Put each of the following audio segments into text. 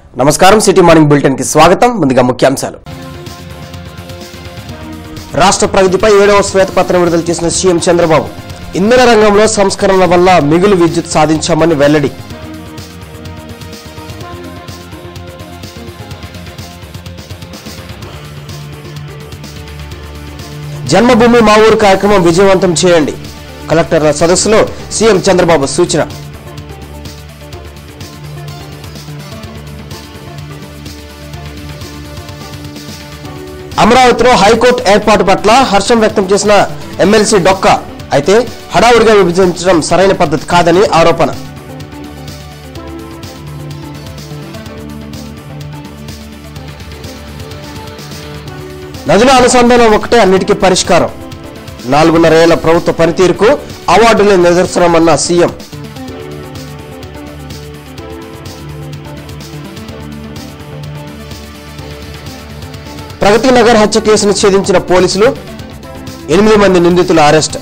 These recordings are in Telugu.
నమస్కారం సిటీ మార్నింగ్ బులెటిన్ కి స్వాగతం ముందుగా ముఖ్యాంశాలు రాష్ట్ర ప్రగతిపై ఏడవ శ్వేతపత్రం విడుదల చేసిన సీఎం చంద్రబాబు ఇంధన రంగంలో సంస్కరణల వల్ల మిగులు విద్యుత్ సాధించామని వెల్లడి జన్మభూమి మా ఊరు కార్యక్రమం విజయవంతం చేయండి కలెక్టర్ల సదస్సులో సీఎం చంద్రబాబు సూచన అమరావతిలో హైకోర్టు ఏర్పాటు పట్ల హర్షం వ్యక్తం చేసిన ఎమ్మెల్సీ డొక్క అయితే హడావుడిగా విభజించడం సరైన పద్ధతి కాదని ఆరోపణ నదుల అనుసంధానం ఒకటే అన్నిటికీ పరిష్కారం నాలుగున్నర ఏళ్ల ప్రభుత్వ పనితీరుకు అవార్డులే నిదర్శనమన్న సీఎం ప్రగతి నగర్ హత్య కేసును ఛేదించిన పోలీసులు ఎనిమిది మంది నిందితుల అరెస్ట్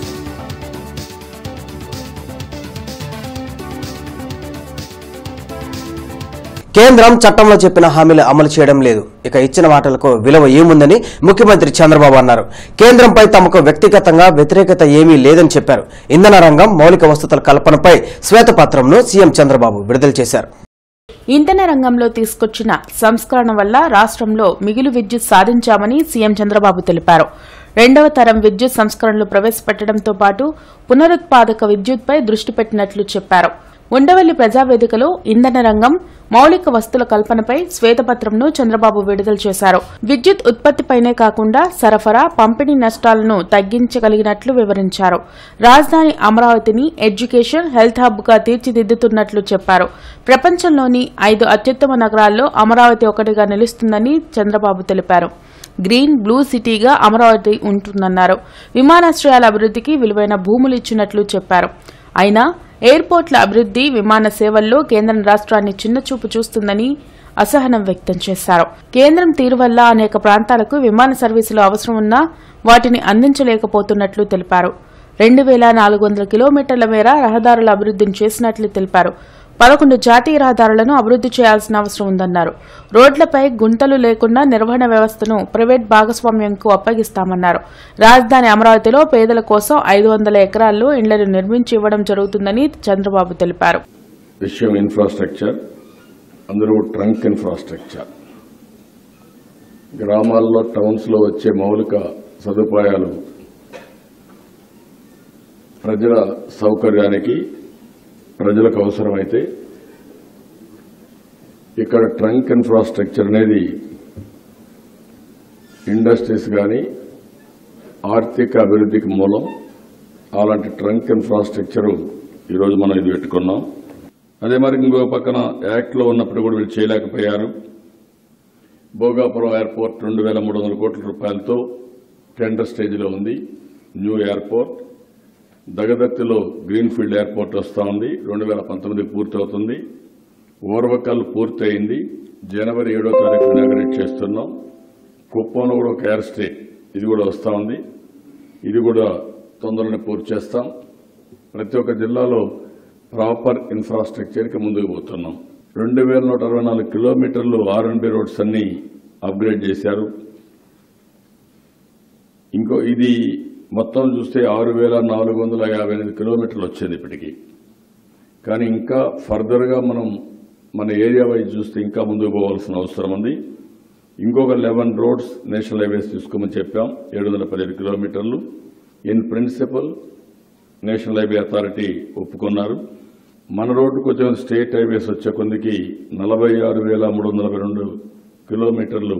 కేంద్రం చట్టంలో చెప్పిన హామీలు అమలు చేయడం లేదు ఇక ఇచ్చిన మాటలకు విలువ ఏముందని ముఖ్యమంత్రి చంద్రబాబు అన్నారు కేంద్రంపై తమకు వ్యక్తిగతంగా వ్యతిరేకత ఏమీ లేదని చెప్పారు ఇంధన రంగం మౌలిక వసతుల కల్పనపై శ్వేతపత్రంను సీఎం చంద్రబాబు విడుదల చేశారు ఇంధన రంగంలో తీసుకొచ్చిన సంస్కరణ వల్ల రాష్ట్రంలో మిగులు విద్యుత్ సాధించామని సీఎం చంద్రబాబు తెలిపారు రెండవ తరం విద్యుత్ సంస్కరణలు ప్రవేశపెట్టడంతో పాటు పునరుత్పాదక విద్యుత్పై దృష్టి పెట్టినట్లు చెప్పారు ఉండవల్లి ప్రజావేదికలో ఇంధన రంగం మౌలిక వస్తుల కల్పనపై శ్వేతపత్రంను చంద్రబాబు విడుదల చేశారు విద్యుత్ ఉత్పత్తిపైనే కాకుండా సరఫరా పంపిణీ నష్టాలను తగ్గించగలిగినట్లు వివరించారు రాజధాని అమరావతిని ఎడ్యుకేషన్ హెల్త్ హబ్ గా తీర్చిదిద్దుతున్నట్లు చెప్పారు ప్రపంచంలోని ఐదు అత్యుత్తమ నగరాల్లో అమరావతి ఒకటిగా నిలుస్తుందని చంద్రబాబు తెలిపారు గ్రీన్ బ్లూ సిటీగా అమరావతి ఉంటుందన్నారు విమానాశ్రయాల అభివృద్ధికి విలువైన భూములు ఇచ్చినట్లు చెప్పారు అయినా ఎయిర్పోర్ట్ల అభివృద్ధి విమాన సేవల్లో కేంద్రం రాష్ట్రాన్ని చిన్నచూపు చూస్తుందని అసహనం వ్యక్తం చేశారు కేంద్రం తీరు వల్ల అనేక ప్రాంతాలకు విమాన సర్వీసులు అవసరం ఉన్నా వాటిని అందించలేకపోతున్నట్లు తెలిపారు రెండు వేల నాలుగు వందల కిలోమీటర్ల మేర రహదారుల అభివృద్ధిని చేసినట్లు తెలిపారు పదకొండు జాతీయ రహదారులను అభివృద్ధి చేయాల్సిన అవసరం ఉందన్నారు రోడ్లపై గుంతలు లేకుండా నిర్వహణ వ్యవస్థను ప్రైవేట్ భాగస్వామ్యంకు అప్పగిస్తామన్నారు రాజధాని అమరావతిలో పేదల కోసం ఐదు వందల ఎకరాల్లో ఇళ్లను నిర్మించి ఇవ్వడం జరుగుతుందని చంద్రబాబు తెలిపారు విషయం ఇన్ఫ్రాస్ట్రక్చర్ అందులో ట్రంక్ ఇన్ఫ్రాస్ట్రక్చర్ గ్రామాల్లో టౌన్స్లో వచ్చే మౌలిక సదుపాయాలు ప్రజల సౌకర్యానికి ప్రజలకు అవసరమైతే ఇక్కడ ట్రంక్ ఇన్ఫ్రాస్ట్రక్చర్ అనేది ఇండస్ట్రీస్ కానీ ఆర్థిక అభివృద్ధికి మూలం అలాంటి ట్రంక్ ఇన్ఫ్రాస్ట్రక్చర్ ఈరోజు మనం ఇది పెట్టుకున్నాం అదే మరి ఇంకో పక్కన యాక్ట్లో ఉన్నప్పుడు కూడా వీళ్ళు చేయలేకపోయారు భోగాపురం ఎయిర్పోర్ట్ రెండు వేల మూడు వందల కోట్ల రూపాయలతో టెండర్ స్టేజ్లో ఉంది న్యూ ఎయిర్పోర్ట్ దగదత్తిలో గ్రీన్ఫీల్డ్ ఎయిర్పోర్ట్ వస్తూ ఉంది రెండు వేల పంతొమ్మిది పూర్తవుతుంది ఓర్వకల్ పూర్తయింది జనవరి ఏడో తారీఖు ఇనాగరేట్ చేస్తున్నాం కుప్పంలో కూడా ఒక ఎయిర్ స్టే ఇది కూడా వస్తూ ఉంది ఇది కూడా తొందరలోనే పూర్తి చేస్తాం ప్రతి ఒక్క జిల్లాలో ప్రాపర్ ఇన్ఫ్రాస్ట్రక్చర్కి ముందుకు పోతున్నాం రెండు వేల నూట అరవై నాలుగు కిలోమీటర్లు ఆర్ఎన్బి రోడ్స్ అన్ని అప్గ్రేడ్ చేశారు ఇంకో ఇది మొత్తం చూస్తే ఆరు వేల నాలుగు వందల యాభై ఎనిమిది కిలోమీటర్లు వచ్చేది ఇప్పటికి కానీ ఇంకా ఫర్దర్గా మనం మన ఏరియా వైజ్ చూస్తే ఇంకా ముందుకు పోవాల్సిన అవసరం ఉంది ఇంకొక లెవెన్ రోడ్స్ నేషనల్ హైవేస్ తీసుకోమని చెప్పాం ఏడు వందల పదిహేడు కిలోమీటర్లు in principle national highway authority ఒప్పుకున్నారు మన రోడ్డు కొంచెం స్టేట్ హైవేస్ వచ్చే కొందికి నలభై ఆరు వేల మూడు వందల నలభై రెండు కిలోమీటర్లు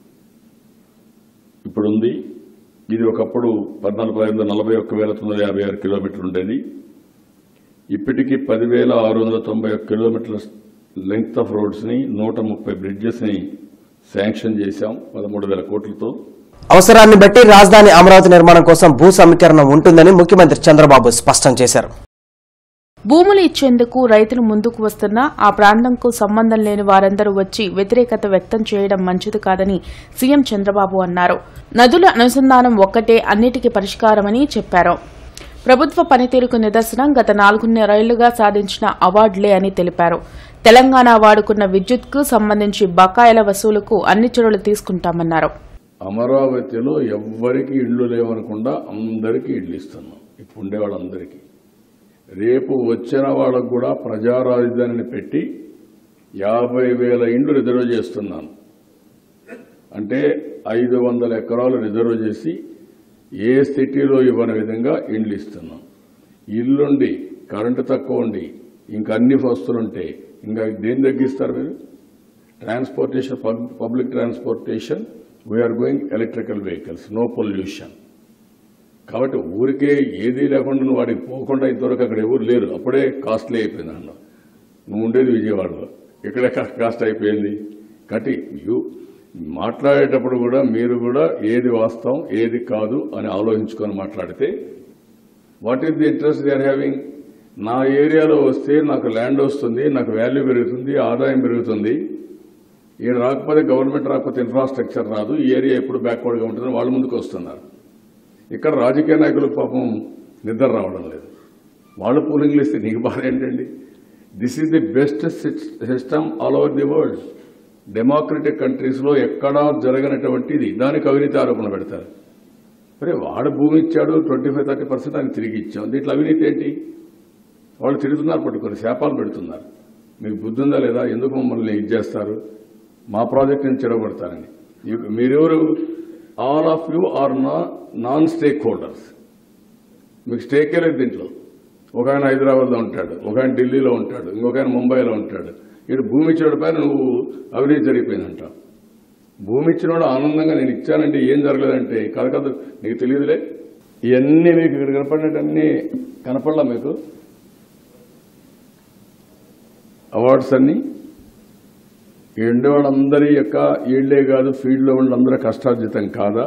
ఇప్పుడు ఉంది ఇది ఒకప్పుడు పద్నాలుగు పదిహేను వందల నలభై ఒక్క వేల తొమ్మిది వందల యాభై ఆరు కిలోమీటర్లు ఉండేది ఇప్పటికీ పదివేల ఆరు వందల తొంభై ఒక్క కిలోమీటర్ల లెంగ్త్ ఆఫ్ రోడ్స్ ని నూట ముప్పై బ్రిడ్జెస్ ని శాంక్షన్ చేశాం పదమూడు వేల కోట్లతో అవసరాన్ని బట్టి రాజధాని అమరావతి నిర్మాణం కోసం భూ సమీకరణ ఉంటుందని ముఖ్యమంత్రి చంద్రబాబు స్పష్టం చేశారు భూములు ఇచ్చేందుకు రైతులు ముందుకు వస్తున్నా ఆ ప్రాంతంకు సంబంధం లేని వారందరూ వచ్చి వ్యతిరేకత వ్యక్తం చేయడం మంచిది కాదని సీఎం చంద్రబాబు అన్నారు నదుల అనుసంధానం ఒక్కటే అన్నిటికీ పరిష్కారమని చెప్పారు ప్రభుత్వ పనితీరుకు నిదర్శనం గత నాలుగున్నరేళ్లుగా సాధించిన అవార్డులే అని తెలిపారు తెలంగాణ వాడుకున్న విద్యుత్కు సంబంధించి బకాయిల వసూలుకు అన్ని చర్యలు తీసుకుంటామన్నారు అమరావతిలో ఎవ్వరికి ఇళ్ళు లేవనకుండా అందరికీ ఇళ్ళు ఇస్తున్నాం ఇప్పుడు ఉండే వాళ్ళందరికీ రేపు వచ్చిన వాళ్ళకు కూడా ప్రజా రాజధానిని పెట్టి యాభై వేల ఇండ్లు రిజర్వ్ చేస్తున్నాను అంటే ఐదు వందల ఎకరాలు రిజర్వ్ చేసి ఏ సిటీలో ఇవ్వని విధంగా ఇండ్లు ఇస్తున్నాం ఇల్లుండి కరెంటు తక్కువ ఉండి ఇంకా అన్ని వస్తువులుంటే ఇంకా దేని తగ్గిస్తారు మీరు transportation public transportation we're going electrical vehicles no pollution కాబట్టి ఊరికే ఏదీ లేకుండా నువ్వు వాడికి పోకుండా ఇంతవరకు అక్కడ ఎవరు లేరు అప్పుడే కాస్ట్లీ అయిపోయింది అన్న నువ్వు ఉండేది విజయవాడలో ఇక్కడే కా- కాస్ట్ అయిపోయింది కాబట్టి యూ మాట్లాడేటప్పుడు కూడా మీరు కూడా ఏది వాస్తవం ఏది కాదు అని ఆలోచించుకొని మాట్లాడితే what is the interest they are having నా ఏరియాలో వస్తే నాకు ల్యాండ్ వస్తుంది నాకు వాల్యూ పెరుగుతుంది ఆదాయం పెరుగుతుంది ఈయన రాకపోతే గవర్నమెంట్ రాకపోతే ఇన్ఫ్రాస్ట్రక్చర్ రాదు ఈ ఏరియా ఎప్పుడు బ్యాక్వర్డ్గా ఉంటుందని వాళ్ళ ముందుకు వస్తున్నారు ఇక్కడ రాజకీయ నాయకులకు పాపం నిద్ర రావడం లేదు వాళ్ళు పోలింగ్లు ఇస్తే నీకు బాధ ఏంటండి this is the best system all over the world democratic కంట్రీస్లో ఎక్కడా జరగనటువంటిది దానికి అవినీతి ఆరోపణ పెడతారు మరి వాడు భూమి ఇచ్చాడు ట్వంటీ ఫైవ్ థర్టీ పర్సెంట్ ఆయన తిరిగి ఇచ్చాం దీంట్లో అవినీతి ఏంటి వాళ్ళు తిరుగుతున్నారు పట్టుకొని శాపాలు పెడుతున్నారు మీకు బుద్ధి ఉందా లేదా ఎందుకు మమ్మల్ని ఇది చేస్తారు మా ప్రాజెక్టుని చెడగొడతారని ఇ- మీరెవరు ఆల్ ఆఫ్ యూ ఆర్ నా నాన్ స్టేక్ హోల్డర్స్ మీకు స్టేకే లేదు దీంట్లో ఒక ఆయన హైదరాబాద్లో ఉంటాడు ఒక ఆయన ఢిల్లీలో ఉంటాడు ఇంకొక ఆయన ముంబైలో ఉంటాడు ఇటు భూమి ఇచ్చిన పైన నువ్వు అవినీతి జరిగిపోయిందంటావు భూమి ఇచ్చినోడు ఆనందంగా నేను ఇచ్చానండి ఏం జరగలేదంటే కాదు కాదు నీకు తెలియదులే ఇవన్నీ మీకు ఇక్కడ కనపడినట్టన్నీ కనపడలా మీకు అవార్డ్స్ అన్ని ఈ ఉండే వాళ్ళందరి యొక్క ఈళ్లే కాదు ఫీల్డ్లో వాళ్ళందరూ కష్టార్జితం కాదా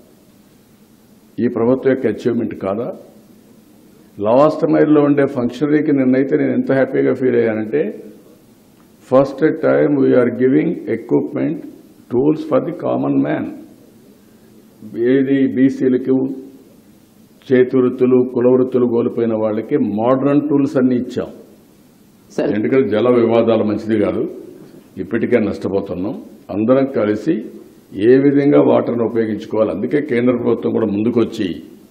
ఈ ప్రభుత్వం యొక్క అచీవ్మెంట్ కాదా లాస్ట్ మైల్లో ఉండే ఫంక్షనరీకి నిన్నైతే నేను ఎంత హ్యాపీగా ఫీల్ అయ్యానంటే first time we're giving equipment tools for the common man ఏది బీసీలకు చేతివృత్తులు కులవృత్తులు కోల్పోయిన వాళ్ళకి మోడర్న్ టూల్స్ అన్ని ఇచ్చాం సార్ ఎందుకంటే జల వివాదాలు మంచిది కాదు ఇప్పటికే నష్టపోతున్నాం అందరం కలిసి ఏ విధంగా వాటర్ను ఉపయోగించుకోవాలి అందుకే కేంద్ర ప్రభుత్వం కూడా ముందుకొచ్చి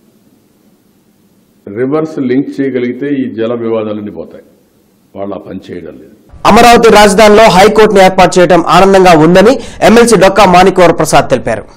రివర్స్ లింక్ చేయగలిగితే ఈ జల వివాదాలన్నీ పోతాయి వాళ్ళు ఆ పని చేయడం లేదు అమరావతి రాజధానిలో హైకోర్టును ఏర్పాటు చేయడం ఆనందంగా ఉందని ఎమ్మెల్సీ డొక్కా మాణిక్వర ప్రసాద్ తెలిపారు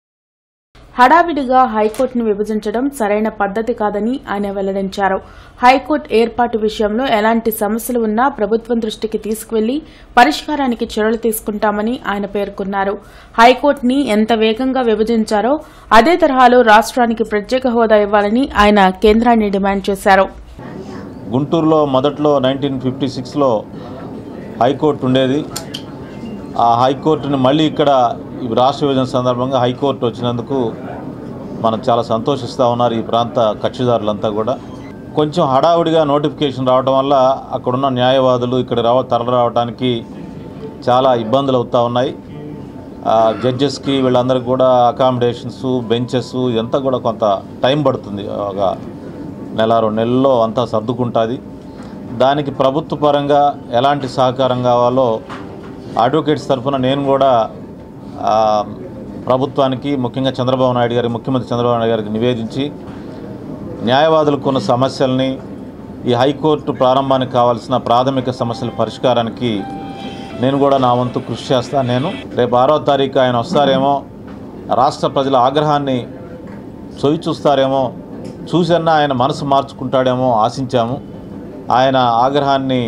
హడావిడిగా హైకోర్టును విభజించడం సరైన పద్ధతి కాదని ఆయన వెల్లడించారు హైకోర్టు ఏర్పాటు విషయంలో ఎలాంటి సమస్యలు ఉన్నా ప్రభుత్వం దృష్టికి తీసుకువెళ్లి పరిష్కారానికి చర్యలు తీసుకుంటామని ఆయన పేర్కొన్నారు హైకోర్టుని ఎంత వేగంగా విభజించారో అదే తరహాలో రాష్ట్రానికి ప్రత్యేక హోదా ఇవ్వాలని ఆయన కేంద్రాన్ని డిమాండ్ చేశారు గుంటూరులో మొదట్లో నైన్టీన్ ఫిఫ్టీ సిక్స్లో హైకోర్టు ఉండేది ఆ హైకోర్టుని మళ్ళీ ఇక్కడ ఈ రాష్ట్ర విభజన సందర్భంగా హైకోర్టు వచ్చినందుకు మనం చాలా సంతోషిస్తూ ఉన్నారు ఈ ప్రాంత కక్షిదారులంతా కూడా కొంచెం హడావుడిగా నోటిఫికేషన్ రావడం వల్ల అక్కడున్న న్యాయవాదులు ఇక్కడ రావ తరలి రావడానికి చాలా ఇబ్బందులు అవుతూ ఉన్నాయి ఆ, జడ్జెస్కి వీళ్ళందరికీ కూడా అకామిడేషన్స్ బెంచెస్ ఇదంతా కూడా కొంత టైం పడుతుంది ఒక నెల రెండు నెలల్లో అంతా సర్దుకుంటుంది దానికి ప్రభుత్వ పరంగా ఎలాంటి సహకారం కావాలో అడ్వకేట్స్ తరఫున నేను కూడా ఆ, ప్రభుత్వానికి ముఖ్యంగా చంద్రబాబు నాయుడు గారి ముఖ్యమంత్రి చంద్రబాబు నాయుడు గారికి నివేదించి న్యాయవాదులకు ఉన్న సమస్యల్ని ఈ హైకోర్టు ప్రారంభానికి కావాల్సిన ప్రాథమిక సమస్యల పరిష్కారానికి నేను కూడా నా వంతు కృషి చేస్తాను నేను రేపు ఆరో తారీఖు ఆయన వస్తారేమో రాష్ట్ర ప్రజల ఆగ్రహాన్ని చొవి చూస్తారేమో చూసన్నా ఆయన మనసు మార్చుకుంటాడేమో ఆశించాము ఆయన ఆగ్రహాన్ని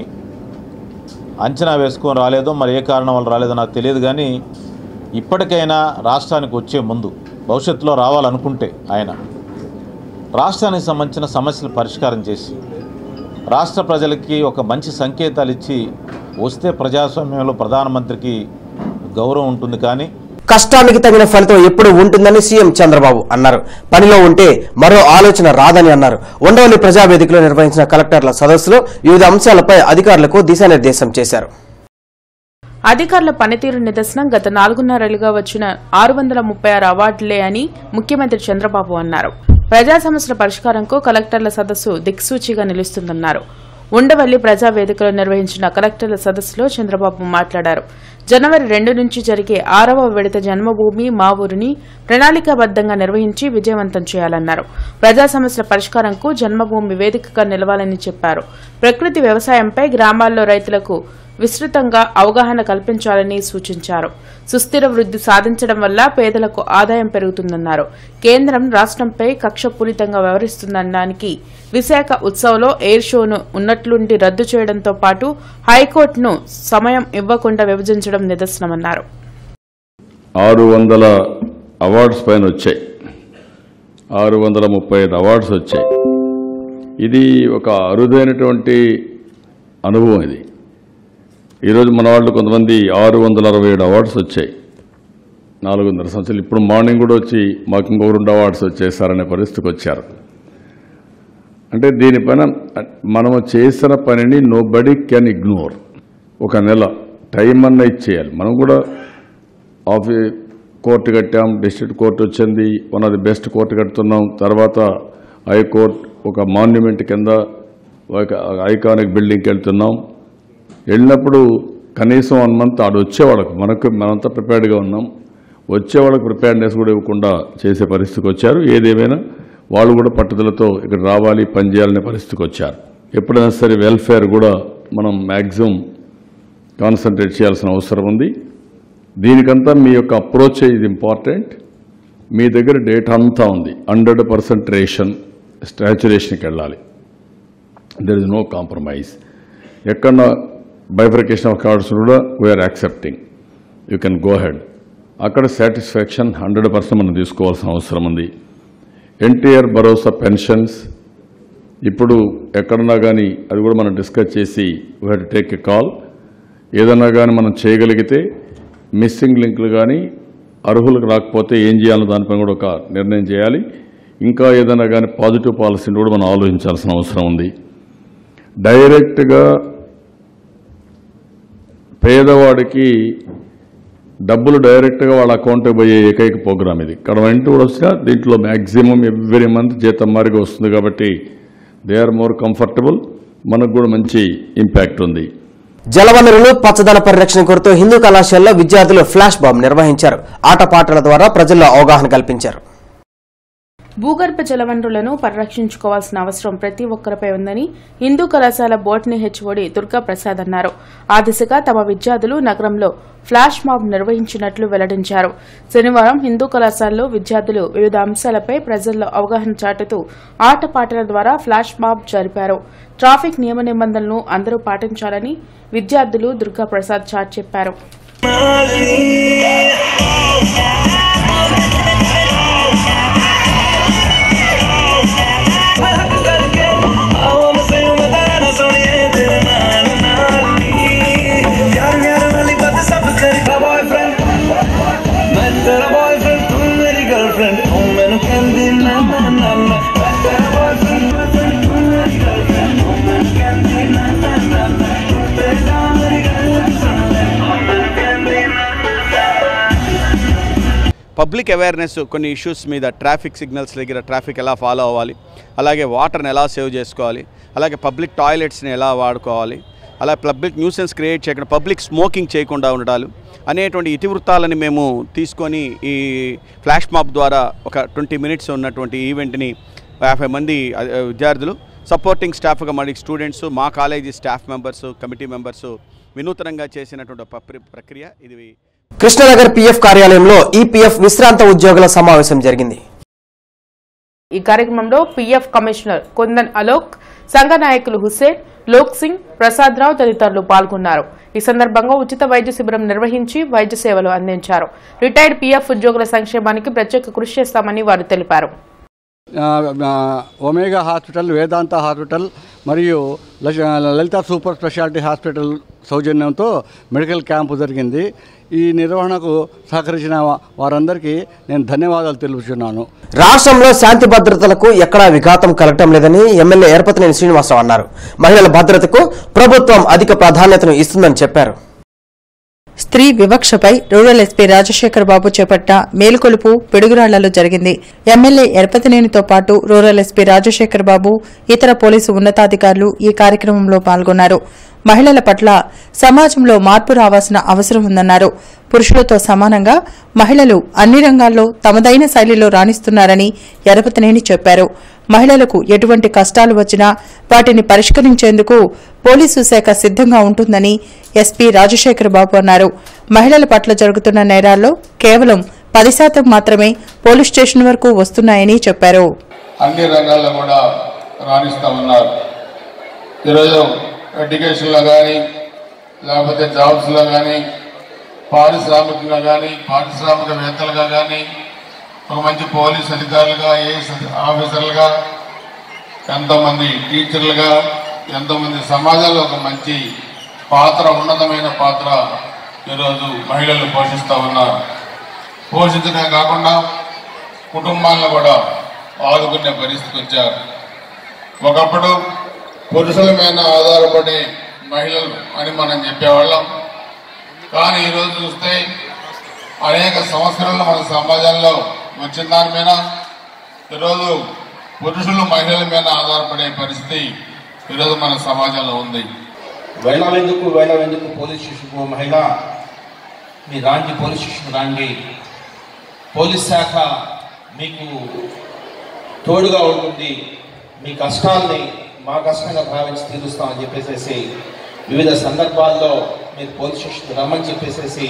అంచనా వేసుకొని రాలేదో మరి ఏ కారణం వల్ల రాలేదో నాకు తెలియదు కానీ ఇప్పటికైనా రాష్ట్రానికి వచ్చే ముందు భవిష్యత్తులో రావాలనుకుంటే ఆయన రాష్ట్రానికి సంబంధించిన సమస్యలు పరిష్కారం చేసి రాష్ట్ర ప్రజలకి ఒక మంచి సంకేతాలు ఇచ్చి వస్తే ప్రజాస్వామ్యంలో ప్రధానమంత్రికి గౌరవం ఉంటుంది కానీ కష్టానికి తగిన ఫలితం ఎప్పుడు ఉంటుందని సీఎం చంద్రబాబు అన్నారు పనిలో ఉంటే మరో ఆలోచన రాదని అన్నారు ఉండవల్లి ప్రజావేదికలో నిర్వహించిన కలెక్టర్ల సదస్సులో వివిధ అంశాలపై అధికారులకు దిశానిర్దేశం చేశారు అధికారుల పనితీరు నిదర్శనం గత నాలుగున్నరేళ్లుగా వచ్చిన ఆరు వందల ముప్పై ఆరు అవార్డులే అని ముఖ్యమంత్రి చంద్రబాబు అన్నారు ప్రజా సమస్యల పరిష్కారంకు కలెక్టర్ల సదస్సు దిక్సూచిగా నిలుస్తుందన్నారు ఉండవల్లి ప్రజా వేదికలో నిర్వహించిన కలెక్టర్ల సదస్సులో చంద్రబాబు మాట్లాడారు జనవరి రెండు నుంచి జరిగే ఆరవ విడత జన్మభూమి మా ఊరిని ప్రణాళికాబద్దంగా నిర్వహించి విజయవంతం చేయాలన్నారు ప్రజా సమస్యల పరిష్కారంకు జన్మభూమి వేదికగా నిలవాలని చెప్పారు ప్రకృతి వ్యవసాయంపై గ్రామాల్లో రైతులకు విస్తృతంగా అవగాహన కల్పించాలని సూచించారు సుస్థిర వృద్ధి సాధించడం వల్ల పేదలకు ఆదాయం పెరుగుతుందన్నారు కేంద్రం రాష్ట్రంపై కక్షపూరితంగా వ్యవహరిస్తుందనడానికి విశాఖ ఉత్సవ్లో ఎయిర్ షోను ఉన్నట్లుండి రద్దు చేయడంతో పాటు హైకోర్టును సమయం ఇవ్వకుండా విభజించడం నిదర్శనమన్నారు ఆరు వందల అవార్డ్స్ పైన వచ్చాయి ఆరు వందల ముప్పై ఐదు అవార్డ్స్ వచ్చాయి ఇది ఒక అరుదైనటువంటి అనుభవం ఇది ఈరోజు మన వాళ్ళు కొంతమంది ఆరు వందల అరవై ఏడు అవార్డ్స్ వచ్చాయి నాలుగున్నర సంవత్సరాలు ఇప్పుడు మార్నింగ్ కూడా వచ్చి మాకు ఇంకో రెండు అవార్డ్స్ వచ్చేసారనే పరిస్థితికి వచ్చారు అంటే దీనిపైన మనము చేసిన పనిని నో బడీ కెన్ ఇగ్నోర్ ఒక నెల టైం అన్న ఇచ్చేయాలి మనం కూడా ఆఫీ కోర్టు కట్టాం డిస్ట్రిక్ట్ కోర్టు వచ్చింది one of the best court కడుతున్నాం తర్వాత హైకోర్టు ఒక మాన్యుమెంట్ కింద ఒక ఐకానిక్ బిల్డింగ్కి వెళ్తున్నాం వెళ్ళినప్పుడు కనీసం వన్ మంత్ ఆడు వచ్చేవాళ్ళకు మనకు మనంతా ప్రిపేర్డ్గా ఉన్నాం వచ్చేవాళ్ళకి ప్రిపేర్నెస్ కూడా ఇవ్వకుండా చేసే పరిస్థితికి వచ్చారు ఏదేమైనా వాళ్ళు కూడా పట్టుదలతో ఇక్కడ రావాలి పనిచేయాలనే పరిస్థితికి వచ్చారు ఎప్పుడైనా సరే వెల్ఫేర్ కూడా మనం మ్యాక్సిమం కాన్సన్ట్రేట్ చేయాల్సిన అవసరం ఉంది దీనికంతా మీ యొక్క అప్రోచ్ ఇది ఇంపార్టెంట్ మీ దగ్గర డేటా అంతా ఉంది హండ్రెడ్ పర్సెంట్ రేషన్ స్టాచురేషన్కి వెళ్ళాలి దెర్ ఇస్ నో కాంప్రమైజ్ ఎక్కడ బైఫర్కేషన్ ఆఫ్ కార్డ్స్ కూడా we are accepting you can go head అక్కడ సాటిస్ఫాక్షన్ హండ్రెడ్ పర్సెంట్ మనం తీసుకోవాల్సిన అవసరం ఉంది ఎన్టీఆర్ భరోసా పెన్షన్స్ ఇప్పుడు ఎక్కడన్నా కానీ అది కూడా మనం డిస్కస్ చేసి we had take a call ఏదన్నా కానీ మనం చేయగలిగితే మిస్సింగ్ లింకులు కానీ అర్హులకు రాకపోతే ఏం చేయాలన్న దానిపై కూడా ఒక నిర్ణయం చేయాలి ఇంకా ఏదైనా కానీ పాజిటివ్ పాలసీని కూడా మనం ఆలోచించాల్సిన అవసరం ఉంది డైరెక్ట్గా పేదవాడికి డబ్బులు డైరెక్ట్గా వాళ్ళ అకౌంట్కి పోయే ఏకైక ప్రోగ్రామ్ ఇది ఇక్కడ వెంట కూడా వచ్చినా దీంట్లో మ్యాక్సిమం ఎవ్రీ మంత్ జీతం మారిగా వస్తుంది కాబట్టి దే ఆర్ మోర్ కంఫర్టబుల్ మనకు కూడా మంచి ఇంపాక్ట్ ఉంది జలవనరులు పచ్చదన పరిరక్షణ కోరుతూ హిందూ కళాశాలలో విద్యార్థులు ఫ్లాష్ బాంబ్ నిర్వహించారు ఆటపాటల ద్వారా ప్రజల్లో అవగాహన కల్పించారు భూగర్భ జలవనరులను పరిరక్షించుకోవాల్సిన అవసరం ప్రతి ఒక్కరిపై ఉందని హిందూ కళాశాల బోట్ని హెచ్ఓడి దుర్గా ప్రసాద్ అన్నారు ఆ దిశగా తమ విద్యార్థులు నగరంలో ఫ్లాష్ మాబ్ నిర్వహించినట్లు వెల్లడించారు శనివారం హిందూ కళాశాలలో విద్యార్థులు వివిధ అంశాలపై ప్రజల్లో అవగాహన చాటుతూ ఆటపాటల ద్వారా ఫ్లాష్ మాబ్ జరిపారు ట్రాఫిక్ నియమ నిబంధనలను అందరూ పాటించాలని విద్యార్థులు దుర్గా ప్రసాద్ చాట్ చెప్పారు बॉयफ्रेंड तुम मेरी गर्लफ्रेंड ओ मैंने कहंदी ना ना ना ना तेरा बॉयफ्रेंड बॉयफ्रेंड तुम मेरी गर्लफ्रेंड ओ मैंने कहंदी ना ना ना ना तेरा मेरी गर्लफ्रेंड ओ मैंने कहंदी ना పబ్లిక్ అవేర్నెస్ కొన్ని ఇష్యూస్ మీద ట్రాఫిక్ సిగ్నల్స్ దగ్గర ట్రాఫిక్ ఎలా ఫాలో అవ్వాలి అలాగే వాటర్ని ఎలా సేవ్ చేసుకోవాలి అలాగే పబ్లిక్ టాయిలెట్స్ని ఎలా వాడుకోవాలి అలా పబ్లిక్ న్యూసెన్స్ క్రియేట్ చేయకుండా పబ్లిక్ స్మోకింగ్ చేయకుండా ఉండాలి అనేటువంటి ఇతివృత్తాలని మేము తీసుకొని ఈ ఫ్లాష్ మాప్ ద్వారా ఒక ట్వంటీ మినిట్స్ ఉన్నటువంటి ఈవెంట్ని యాభై మంది ఆ, విద్యార్థులు సపోర్టింగ్ స్టాఫ్గా మరి స్టూడెంట్స్ మా college staff members committee members వినూతనంగా చేసినటువంటి ఒక ప్రక్రి- ప్రక్రియ ఇది కృష్ణనగర్ పీఎఫ్ కార్యాలయంలో ఈపీఎఫ్ విశ్రాంత ఉద్యోగుల సమావేశం జరిగింది ఈ కార్యక్రమంలో పీఎఫ్ కమిషనర్ కొందన్ అలోక్ సంఘ నాయకులు హుసేన్ లోక్ సింగ్ ప్రసాద్ రావు తదితరులు పాల్గొన్నారు ఈ సందర్భంగా ఉచిత వైద్య శిబిరం నిర్వహించి వైద్య సేవలు అందించారు రిటైర్డ్ పీఎఫ్ ఉద్యోగుల సంక్షేమానికి ప్రత్యేక కృషి చేస్తామని వారు తెలిపారు ఆ, ఆ, ఒమేగా హాస్పిటల్ వేదాంత హాస్పిటల్ మరియు లష- లలిత సూపర్ స్పెషాలిటీ హాస్పిటల్ సౌజన్యంతో మెడికల్ క్యాంపు జరిగింది ఈ నిర్వహణకు సహకరించిన వా- వారందరికీ నేను ధన్యవాదాలు తెలుపుతున్నాను రాష్ట్రంలో శాంతి భద్రతలకు ఎక్కడా విఘాతం కలగటం లేదని ఎమ్మెల్యే ఏర్పతినేని శ్రీనివాసరావు అన్నారు మహిళల భద్రతకు ప్రభుత్వం అధిక ప్రాధాన్యతను ఇస్తుందని చెప్పారు స్త్రీ వివక్షపై రూరల్ ఎస్పీ రాజశేఖర్ బాబు చేపట్టిన మేలుకొలుపు పిడుగురాళ్లలో జరిగింది ఎమ్మెల్యే ఎరపతినేనితో పాటు రూరల్ ఎస్పీ రాజశేఖర్ బాబు ఇతర పోలీసు ఉన్నతాధికారులు ఈ కార్యక్రమంలో పాల్గొన్నారు మహిళల పట్ల సమాజంలో మార్పు రావాల్సిన అవసరం ఉందన్నారు పురుషులతో సమానంగా మహిళలు అన్ని రంగాల్లో తమదైన శైలిలో రాణిస్తున్నారని ఎరపతినేని చెప్పారు మహిళలకు ఎటువంటి కష్టాలు వచ్చినా వాటిని పరిష్కరించేందుకు పోలీసు శాఖ సిద్దంగా ఉంటుందని ఎస్పీ రాజశేఖర్ బాబు అన్నారు మహిళల పట్ల జరుగుతున్న నేరాల్లో కేవలం పది శాతం మాత్రమే పోలీస్ స్టేషన్ వరకు వస్తున్నాయని చెప్పారు అన్ని రంగాల్లో కూడా రాణిస్తూ ఉన్నారు ఈరోజు ఎడ్యుకేషన్లో కానీ లేకపోతే జాబ్స్లో కానీ పారిశ్రామికంగా కానీ పారిశ్రామికవేత్తలుగా కానీ ఒక మంచి పోలీస్ అధికారులుగా ఏఎస్ ఆఫీసర్లుగా ఎంతోమంది టీచర్లుగా ఎంతోమంది సమాజంలో ఒక మంచి పాత్ర ఉన్నతమైన పాత్ర ఈరోజు మహిళలు పోషిస్తూ ఉన్నారు పోషించడమే కాకుండా కుటుంబాలను కూడా ఆదుకునే పరిస్థితికి వచ్చారు ఒకప్పుడు పురుషుల మీద ఆధారపడే మహిళలు అని మనం చెప్పేవాళ్ళం కానీ ఈరోజు చూస్తే అనేక సంవత్సరాలు మన సమాజంలో వచ్చిన దాని మీద ఈరోజు పురుషులు మహిళల మీద ఆధారపడే పరిస్థితి ఈరోజు మన సమాజంలో ఉంది వెళ్ళాలెందుకు వెళ్ళాలెందుకు పోలీస్ స్టేషన్కు మహిళ మీ రాండి పోలీస్ స్టేషన్ రాండి పోలీస్ శాఖ మీకు తోడుగా ఉంటుంది మీ కష్టాల్ని మా కష్టంగా భావించి తీరుస్తామని చెప్పేసేసి వివిధ సందర్భాల్లో మీరు పోలీస్ స్టేషన్ రమ్మని చెప్పేసేసి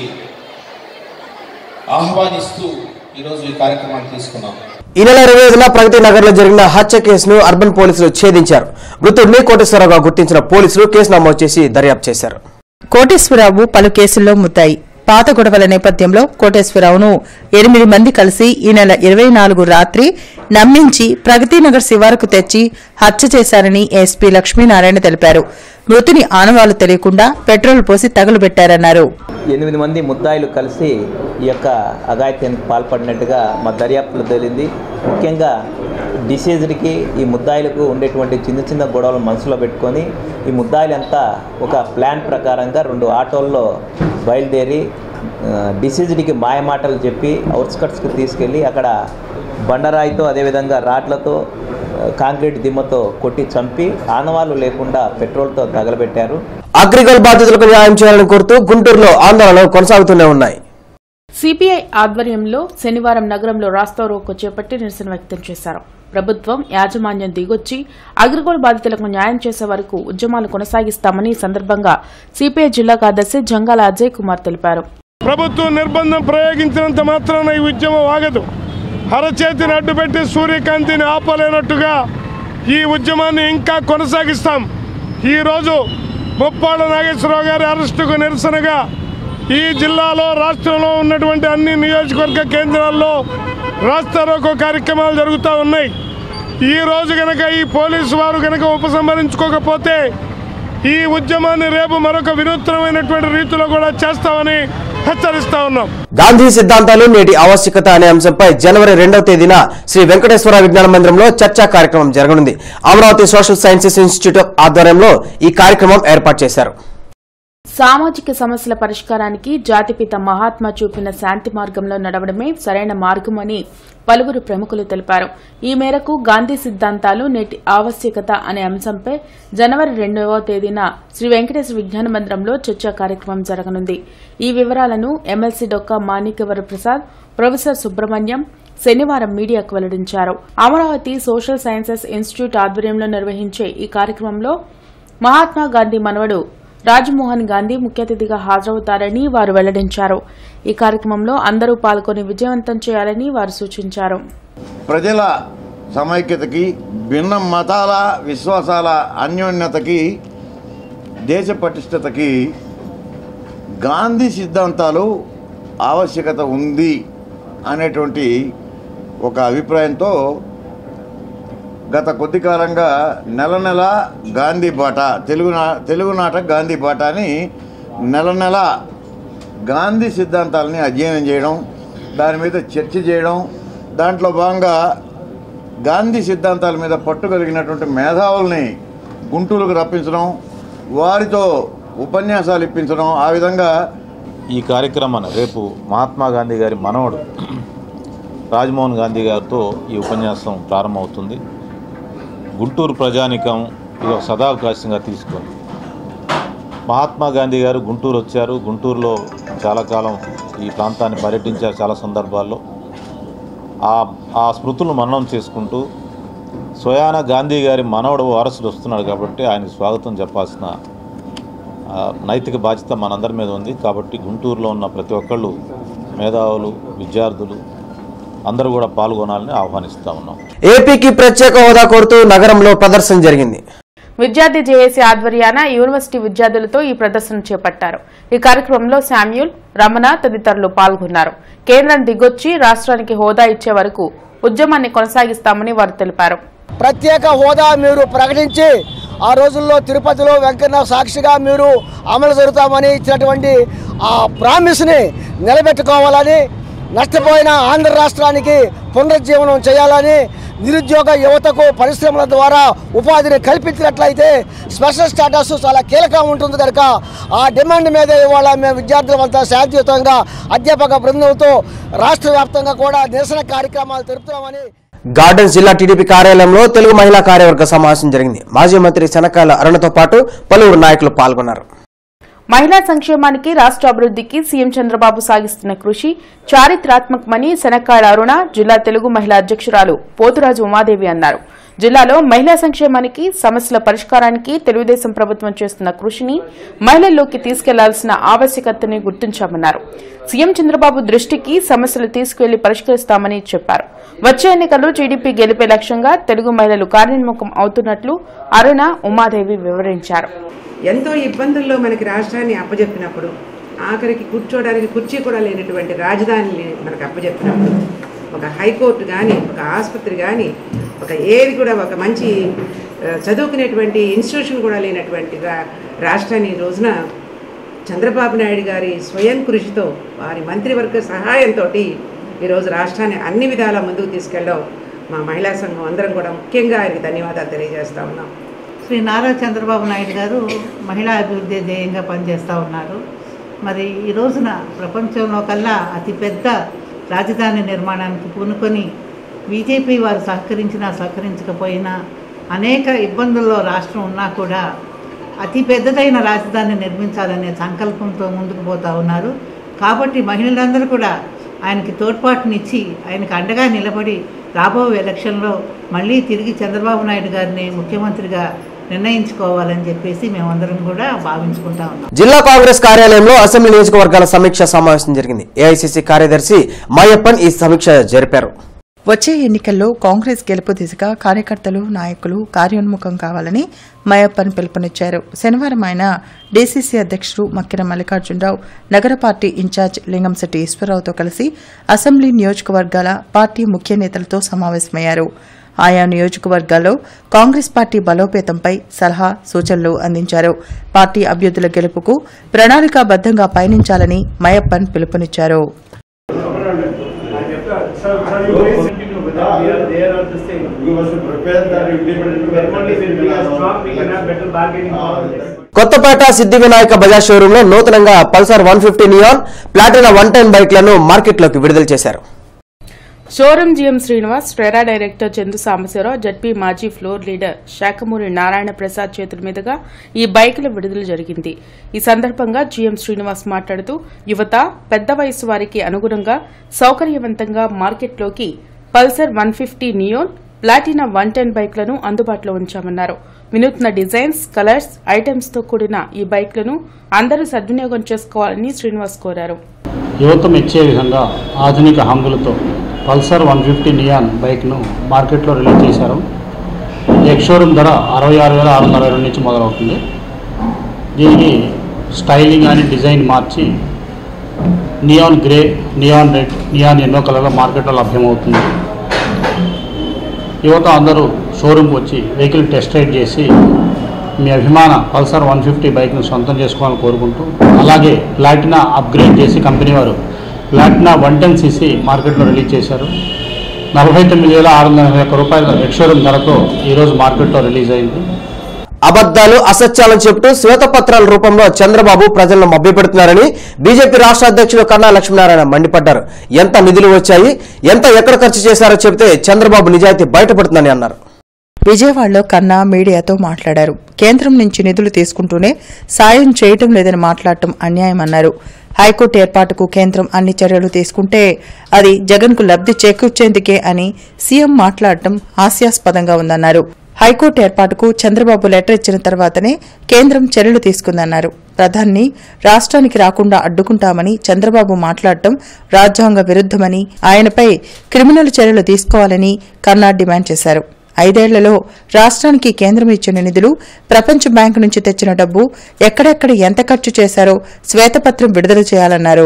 ఆహ్వానిస్తూ ఈరోజు ఈ కార్యక్రమాన్ని తీసుకున్నాం ఈ నెల ఇరవై ఐదున ప్రగతి నగర్ లో జరిగిన హత్య కేసును అర్బన్ పోలీసులు ఛేదించారు మృతుడిని కోటేశ్వరరావుగా గుర్తించిన పోలీసులు కేసు నమోదు చేసి దర్యాప్తు చేశారు కోటేశ్వరరావు పలు కేసుల్లో ముద్దాయి పాత గొడవల నేపథ్యంలో కోటేశ్వరరావును ఎనిమిది మంది కలిసి ఈ నెల ఇరవై నాలుగు రాత్రి నమ్మించి ప్రగతినగర్ శివారుకు తెచ్చి హత్య చేశారని ఎస్పీ లక్ష్మీనారాయణ తెలిపారు మృతుని ఆనవాళ్లు తెలియకుండా పెట్రోల్ పోసి తగులుబెట్టారన్నారు ఎనిమిది మంది ముద్దాయిలు కలిసి ఈ యొక్క అఘాయిత్యానికి పాల్పడినట్టుగా మా దర్యాప్తులో తేలింది ముఖ్యంగా డిసీజ్డ్కి ఈ ముద్దాయిలకు ఉండేటువంటి చిన్న చిన్న గొడవలు మనసులో పెట్టుకొని ఈ ముద్దాయిలంతా ఒక ప్లాన్ ప్రకారంగా రెండు ఆటోల్లో బయలుదేరి డిసీజ్డ్కి మాయమాటలు చెప్పి అవుట్స్కట్స్కి తీసుకెళ్ళి అక్కడ బండరాయితో అదేవిధంగా రాడ్లతో ఆ, కాంక్రీట్ దిమ్మతో కొట్టి చంపి ఆనవాళ్ళు లేకుండా పెట్రోల్తో తగలబెట్టారు అగ్రిగోల్ బాధితులకు న్యాయం చేయాలని కోరుతూ గుంటూరులో ఆందోళనలు కొనసాగుతూనే ఉన్నాయి సిపిఐ ఆధ్వర్యంలో శనివారం నగరంలో రాస్తారోకో చేపట్టి నిరసన వ్యక్తం చేశారు ప్రభుత్వం యాజమాన్యం దిగొచ్చి అగ్రిగోల్డ్ బాధితులకు న్యాయం చేసే వరకు ఉద్యమాలు కొనసాగిస్తామని ఈ సందర్భంగా సిపిఐ జిల్లా కార్యదర్శి జంగాల అజయ్ కుమార్ తెలిపారు ప్రభుత్వం నిర్బంధం ప్రయోగించినంత మాత్రాన ఈ ఉద్యమం ఆగదు అరచేతిని అడ్డుపెట్టి సూర్యకాంతిని ఆపలేనట్టుగా ఈ ఉద్యమాన్ని ఇంకా కొనసాగిస్తాం ఈరోజు ముప్పాళ్ళ నాగేశ్వరరావు గారి అరెస్టుకు నిరసనగా ఈ జిల్లాలో రాష్ట్రంలో ఉన్నటువంటి అన్ని నియోజకవర్గ కేంద్రాల్లో రాస్తారోకో కార్యక్రమాలు జరుగుతూ ఉన్నాయి ఈ రోజు గనక ఈ పోలీసు వారు గనక ఉపసంహరించుకోకపోతే ఈ ఉద్యమాన్ని రేపు మరొక వినూత్నమైనటువంటి రీతిలో కూడా చేస్తామని హెచ్చరిస్తా ఉన్నాం గాంధీ సిద్ధాంతాలు నేటి ఆవశ్యకత అనే అంశంపై జనవరి రెండవ తేదీన శ్రీ వెంకటేశ్వర విజ్ఞాన మందిరంలో చర్చా కార్యక్రమం జరగనుంది అమరావతి సోషల్ సైన్సెస్ ఇన్స్టిట్యూట్ ఆధ్వర్యంలో ఈ కార్యక్రమం ఏర్పాటు చేశారు సామాజిక సమస్యల పరిష్కారానికి జాతిపిత మహాత్మా చూపిన శాంతి మార్గంలో నడవడమే సరైన మార్గమని పలువురు ప్రముఖులు తెలిపారు ఈ మేరకు గాంధీ సిద్ధాంతాలు నేటి ఆవశ్యకత అనే అంశంపై జనవరి రెండవ తేదీన శ్రీ వెంకటేశ్వర విజ్ఞాన మందిరంలో చర్చా కార్యక్రమం జరగనుంది ఈ వివరాలను ఎమ్మెల్సీ డొక్కా మాణిక్యవర ప్రసాద్ ప్రొఫెసర్ సుబ్రహ్మణ్యం శనివారం మీడియాకు వెల్లడించారు అమరావతి సోషల్ సైన్సెస్ ఇన్స్టిట్యూట్ ఆధ్వర్యంలో నిర్వహించే ఈ కార్యక్రమంలో మహాత్మా గాంధీ మనవడు రాజ్మోహన్ గాంధీ ముఖ్య అతిథిగా హాజరవుతారని వారు వెల్లడించారు ఈ కార్యక్రమంలో అందరూ పాల్గొని విజయవంతం చేయాలని వారు సూచించారు ప్రజల సమైక్యతకి భిన్న మతాల విశ్వాసాల అన్యోన్యతకి దేశ పటిష్టతకి గాంధీ సిద్ధాంతాలు ఆవశ్యకత ఉంది అనేటువంటి ఒక అభిప్రాయంతో గత కొద్ది కాలంగా నెల నెల గాంధీ బాట తెలుగు నా తెలుగు నాట గాంధీ బాట అని నెల నెల గాంధీ సిద్ధాంతాలని అధ్యయనం చేయడం దాని మీద చర్చ చేయడం దాంట్లో భాగంగా గాంధీ సిద్ధాంతాల మీద పట్టు కలిగినటువంటి మేధావుల్ని గుంటూరుకు రప్పించడం వారితో ఉపన్యాసాలు ఇప్పించడం ఆ విధంగా ఈ కార్యక్రమాన్ని రేపు మహాత్మా గాంధీ గారి మనవడు రాజ్మోహన్ గాంధీ గారితో ఈ ఉపన్యాసం ప్రారంభమవుతుంది గుంటూరు ప్రజానికం ఇది ఒక సదావకాశంగా తీసుకొని మహాత్మా గాంధీ గారు గుంటూరు వచ్చారు గుంటూరులో చాలా కాలం ఈ ప్రాంతాన్ని పర్యటించారు చాలా సందర్భాల్లో ఆ ఆ స్మృతులను మననం చేసుకుంటూ స్వయాన గాంధీ గారి మనవడు వారసుడు వస్తున్నాడు కాబట్టి ఆయనకు స్వాగతం చెప్పాల్సిన ఆ, నైతిక బాధ్యత మనందరి మీద ఉంది కాబట్టి గుంటూరులో ఉన్న ప్రతి ఒక్కళ్ళు మేధావులు విద్యార్థులు అందరూ కూడా పాల్గొనాలని ఆహ్వానిస్తూ ఉన్నాం ఏపీకి ప్రత్యేక హోదా కోరుతూ నగరంలో ప్రదర్శన జరిగింది విద్యార్థి జేఏసీ ఆధ్వర్యాన యూనివర్సిటీ విద్యార్థులతో ఈ ప్రదర్శన చేపట్టారు ఈ కార్యక్రమంలో శామ్యూల్ రమణ తదితరులు పాల్గొన్నారు కేంద్రం దిగొచ్చి రాష్ట్రానికి హోదా ఇచ్చే వరకు ఉద్యమాన్ని కొనసాగిస్తామని వారు తెలిపారు ప్రత్యేక హోదా మీరు ప్రకటించి ఆ రోజుల్లో తిరుపతిలో వెంకన్న సాక్షిగా మీరు అమలు జరుగుతామని ఇచ్చినటువంటి ఆ ప్రామిస్ని నిలబెట్టుకోవాలని నష్టపోయిన ఆంధ్ర రాష్ట్రానికి పునరుజ్జీవనం చేయాలని నిరుద్యోగ యువతకు పరిశ్రమల ద్వారా ఉపాధిని కల్పించినట్లయితే స్పెషల్ స్టాటస్ చాలా కీలకం ఉంటుంది కనుక ఆ డిమాండ్ మీద ఇవాళ మేము విద్యార్థులమంతా శాంతియుతంగా అధ్యాపక బృందంతో రాష్ట్ర వ్యాప్తంగా కూడా నిరసన కార్యక్రమాలు తెలుపుతున్నామని గార్డెన్స్ జిల్లా టీడీపీ కార్యాలయంలో తెలుగు మహిళా కార్యవర్గ సమావేశం జరిగింది మాజీ మంత్రి శనకాల అరుణతో పాటు పలువురు నాయకులు పాల్గొన్నారు మహిళా సంక్షేమానికి రాష్ట్ర అభివృద్ధికి సీఎం చంద్రబాబు సాగిస్తున్న కృషి చారిత్రాత్మకమని శనక్కాడ అరుణ జిల్లా తెలుగు మహిళా అధ్యక్షురాలు పోతురాజు ఉమాదేవి అన్నారు జిల్లాలో మహిళా సంక్షేమానికి సమస్యల పరిష్కారానికి తెలుగుదేశం ప్రభుత్వం చేస్తున్న కృషిని మహిళల్లోకి తీసుకెళ్లాల్సిన ఆవశ్యకతని గుర్తించామన్నారు సీఎం చంద్రబాబు దృష్టికి సమస్యలు తీసుకువెళ్లి పరిష్కరిస్తామని చెప్పారు వచ్చే ఎన్నికల్లో టీడీపీ గెలిపే లక్ష్యంగా తెలుగు మహిళలు కార్యోన్ముఖం అవుతున్నట్లు అరుణ ఉమాదేవి వివరించారు ఎంతో ఇబ్బందుల్లో మనకి రాష్ట్రాన్ని అప్పజెప్పినప్పుడు ఆఖరికి కూర్చోడానికి కుర్చీ కూడా లేనటువంటి రాజధానిని మనకు అప్పజెప్పినప్పుడు ఒక హైకోర్టు కానీ ఒక ఆసుపత్రి కానీ ఒక ఏది కూడా ఒక మంచి ఆ, చదువుకునేటువంటి ఇన్స్టిట్యూషన్ కూడా లేనటువంటి రా రాష్ట్రాన్ని ఈ రోజున చంద్రబాబు నాయుడు గారి స్వయం కృషితో వారి మంత్రివర్గ సహాయంతో ఈరోజు రాష్ట్రాన్ని అన్ని విధాల ముందుకు తీసుకెళ్ళడం మా మహిళా సంఘం అందరం కూడా ముఖ్యంగా ఆయనకి ధన్యవాదాలు తెలియజేస్తా ఉన్నాం శ్రీ నారా చంద్రబాబు నాయుడు గారు మహిళా అభివృద్ధి ధ్యేయంగా పనిచేస్తూ ఉన్నారు మరి ఈ రోజున ప్రపంచంలో కల్లా అతిపెద్ద రాజధాని నిర్మాణానికి పూనుకొని బీజేపీ వారు సహకరించినా సహకరించకపోయినా అనేక ఇబ్బందుల్లో రాష్ట్రం ఉన్నా కూడా అతి పెద్దదైన రాజధాని నిర్మించాలనే సంకల్పంతో ముందుకు పోతా ఉన్నారు కాబట్టి మహిళలందరూ కూడా ఆయనకి తోడ్పాటునిచ్చి ఆయనకు అండగా నిలబడి రాబోయే ఎలక్షన్లో మళ్ళీ తిరిగి చంద్రబాబు నాయుడు గారిని ముఖ్యమంత్రిగా నిర్ణయించుకోవాలని చెప్పేసి మేమందరం కూడా భావించుకుంటా ఉన్నాం జిల్లా కాంగ్రెస్ కార్యాలయంలో అసెంబ్లీ నియోజకవర్గాల సమీక్ష సమావేశం జరిగింది ఏఐసీసీ కార్యదర్శి మాయప్పన్ ఈ సమీక్ష జరిపారు వచ్చే ఎన్నికల్లో కాంగ్రెస్ గెలుపు దిశగా కార్యకర్తలు నాయకులు కార్యోన్ముఖం కావాలని మయప్పన్ పిలుపునిచ్చారు శనివారం ఆయన డీసీసీ అధ్యక్షుడు మక్కిన మల్లికార్జునరావు నగర పార్టీ ఇన్ఛార్జ్ లింగంశెట్టి ఈశ్వరరావుతో కలిసి అసెంబ్లీ నియోజకవర్గాల పార్టీ ముఖ్య నేతలతో సమావేశమయ్యారు ఆయా నియోజకవర్గాల్లో కాంగ్రెస్ పార్టీ బలోపేతంపై సలహా సూచనలు అందించారు పార్టీ అభ్యర్థుల గెలుపుకు ప్రణాళికాబద్దంగా పయనించాలని మయప్పన్ పిలుపునిచ్చారు కొత్తపేట సిద్ధి వినాయక బజాజ్ షోరూమ్ లో నూతనంగా Pulsar one fifty neon Platina one ten బైక్లను మార్కెట్లోకి విడుదల చేశారు షోరూం జీఎం శ్రీనివాస్ ట్రెరా డైరెక్టర్ చందు సాంబశివరావు జడ్పీ మాజీ ఫ్లోర్ లీడర్ శాఖమూరి నారాయణ ప్రసాద్ చేతుల మీదుగా ఈ బైకుల విడుదల జరిగింది ఈ సందర్భంగా జీఎం శ్రీనివాస్ మాట్లాడుతూ యువత పెద్ద వయసు వారికి అనుగుణంగా సౌకర్యవంతంగా మార్కెట్లోకి Pulsar one fifty neon Platina one ten బైక్లను అందుబాటులో ఉంచామన్నారు వినూత్న డిజైన్స్ కలర్స్ ఐటమ్స్ తో కూడిన ఈ బైక్లను అందరూ సద్వినియోగం చేసుకోవాలని శ్రీనివాస్ కోరారు యువత మెచ్చే విధంగా ఆధునిక హంగులతో పల్సర్ వన్ ఫిఫ్టీ నియాన్ బైక్ను మార్కెట్లో రిలీజ్ చేశారు ఎక్స్ షోరూమ్ ధర అరవై ఆరు వేల ఆరు వందల రెండు నుంచి మొదలవుతుంది దీనికి స్టైలింగ్ అని డిజైన్ మార్చి neon grey neon red neon ఎన్నో కలర్లో మార్కెట్లో లభ్యమవుతుంది యువత అందరూ షోరూమ్కి వచ్చి వెహికల్ టెస్ట్ రైడ్ చేసి మీ అభిమాన పల్సర్ వన్ ఫిఫ్టీ బైక్ను సొంతం చేసుకోవాలని కోరుకుంటూ అలాగే ప్లాటినా అప్గ్రేడ్ చేసి కంపెనీ వారు ప్లాటినా వన్ టెన్ సీసీ మార్కెట్లో రిలీజ్ చేశారు నలభై తొమ్మిది వేల ఆరు వందల ఎనభై ఒక్క రూపాయల ఎక్స్షోరూమ్ ధరతో ఈరోజు మార్కెట్లో రిలీజ్ అయింది అబద్దాలు అసత్యాలను చెబుతూ శ్వేతపత్రాల రూపంలో చంద్రబాబు ప్రజలను మభ్యపెడుతున్నారని బీజేపీ రాష్ట్ర అధ్యక్షుడు కన్నా లక్ష్మీనారాయణ మండిపడ్డారు ఎంత నిధులు వచ్చాయి ఎంత ఎక్కడ ఖర్చు చేశారో చెబితే చంద్రబాబు నిజాయితీ బయటపడుతుందని అన్నారు విజయవాడలో కన్నా మీడియాతో మాట్లాడారు కేంద్రం నుంచి నిధులు తీసుకుంటూనే సాయం చేయటం లేదని మాట్లాడటం అన్యాయమన్నారు హైకోర్టు ఏర్పాటుకు కేంద్రం అన్ని చర్యలు తీసుకుంటే అది జగన్కు లబ్ది చేకూర్చేందుకే అని సీఎం మాట్లాడటం హాస్యాస్పదంగా ఉందన్నారు హైకోర్టు ఏర్పాటుకు చంద్రబాబు లెటర్ ఇచ్చిన తర్వాతనే కేంద్రం చర్యలు తీసుకుందన్నారు ప్రధాన్ని రాష్ట్రానికి రాకుండా అడ్డుకుంటామని చంద్రబాబు మాట్లాడటం రాజ్యాంగ విరుద్దమని ఆయనపై క్రిమినల్ చర్యలు తీసుకోవాలని కన్నా డిమాండ్ చేశారు ఐదేళ్లలో రాష్ట్రానికి కేంద్రం ఇచ్చిన నిధులు ప్రపంచ బ్యాంకు నుంచి తెచ్చిన డబ్బు ఎక్కడెక్కడ ఎంత ఖర్చు చేశారో శ్వేతపత్రం విడుదల చేయాలన్నారు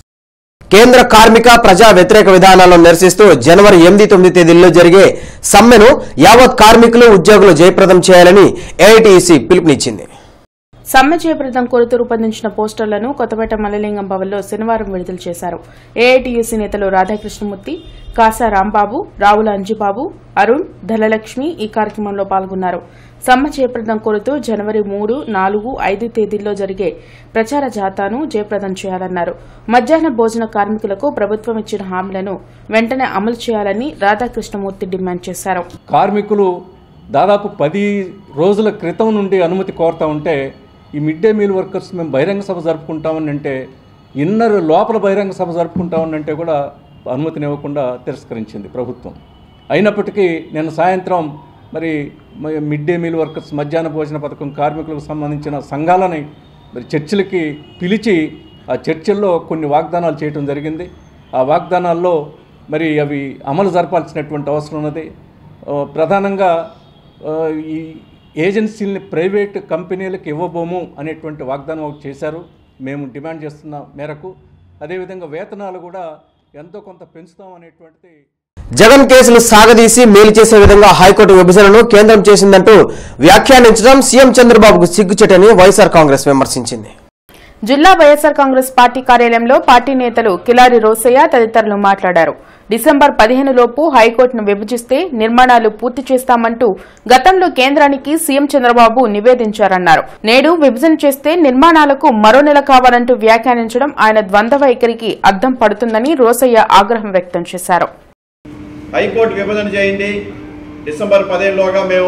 కేంద్ర కార్మిక ప్రజా వ్యతిరేక విధానాలను నిరసిస్తూ జనవరి ఎనిమిది తొమ్మిది తేదీల్లో జరిగే సమ్మెను యావత్ కార్మికులు ఉద్యోగులు జయప్రదం చేయాలని ఏఐటీసీ పిలుపునిచ్చింది సమ్మె జయప్రదం కోరుతూ రూపొందించిన పోస్టర్లను కొత్తపేట మల్లలింగం భవన్లో శనివారం విడుదల చేశారు ఏఐటీయూసీ నేతలు రాధాకృష్ణమూర్తి కాసా రాంబాబు రావుల అంజిబాబు అరుణ్ ధనలక్ష్మి ఈ కార్యక్రమంలో పాల్గొన్నారు సమ్మె జయప్రదం కోరుతూ జనవరి మూడు నాలుగు ఐదు తేదీల్లో జరిగే ప్రచార జాతాను జయప్రదం చేయాలన్నారు మధ్యాహ్న భోజన కార్మికులకు ప్రభుత్వం ఇచ్చిన హామీలను వెంటనే అమలు చేయాలని రాధాకృష్ణమూర్తి డిమాండ్ చేశారు కార్మికులు దాదాపు పది రోజుల క్రితం నుండి అనుమతి కోరుతా ఉంటే ఈ మిడ్ డే మీల్ వర్కర్స్ మేము బహిరంగ సభ జరుపుకుంటామని అంటే ఇన్నర్ లోపల బహిరంగ సభ జరుపుకుంటామని అంటే కూడా అనుమతినివ్వకుండా తిరస్కరించింది ప్రభుత్వం అయినప్పటికీ నేను సాయంత్రం మరి మ- మిడ్ డే మీల్ వర్కర్స్ మధ్యాహ్న భోజన పథకం కార్మికులకు సంబంధించిన సంఘాలని మరి చర్చలకి పిలిచి ఆ చర్చల్లో కొన్ని వాగ్దానాలు చేయటం జరిగింది ఆ వాగ్దానాల్లో మరి అవి అమలు జరపాల్సినటువంటి అవసరం ఉన్నది ఆ, ప్రధానంగా ఆ, ఈ ఏజెన్సీలని ప్రైవేట్ కంపెనీలకు ఇవ్వబోము అనేటువంటి వాగ్దానం ఒకటి చేశారు మేము డిమాండ్ చేస్తున్న మేరకు అదేవిధంగా వేతనాలు కూడా ఎంతో కొంత పెంచుతాం అనేటువంటిది జగన్ కేసులు సాగదీసి మేలు చేసే విధంగా హైకోర్టు విభజనను కేంద్రం చేసిందంటూ వ్యాఖ్యానించడం సీఎం చంద్రబాబుకు సిగ్గుచెటని వైఎస్ఆర్ కాంగ్రెస్ విమర్శించింది జిల్లా వైఎస్సార్ కాంగ్రెస్ పార్టీ కార్యాలయంలో పార్టీ నేతలు కిలారి రోసయ్య తదితరులు మాట్లాడారు డిసెంబర్ పదిహేను లోపు హైకోర్టును విభజిస్తే నిర్మాణాలు పూర్తి చేస్తామంటూ గతంలో కేంద్రానికి సీఎం చంద్రబాబు నివేదించారన్నారు నేడు విభజన చేస్తే నిర్మాణాలకు మరో నెల కావాలంటూ వ్యాఖ్యానించడం ఆయన ద్వంద్వ వైఖరికి అద్దం పడుతుందని రోసయ్య ఆగ్రహం వ్యక్తం చేశారు హైకోర్టు విభజన చేయండి డిసెంబర్ పదిహేనులోగా మేము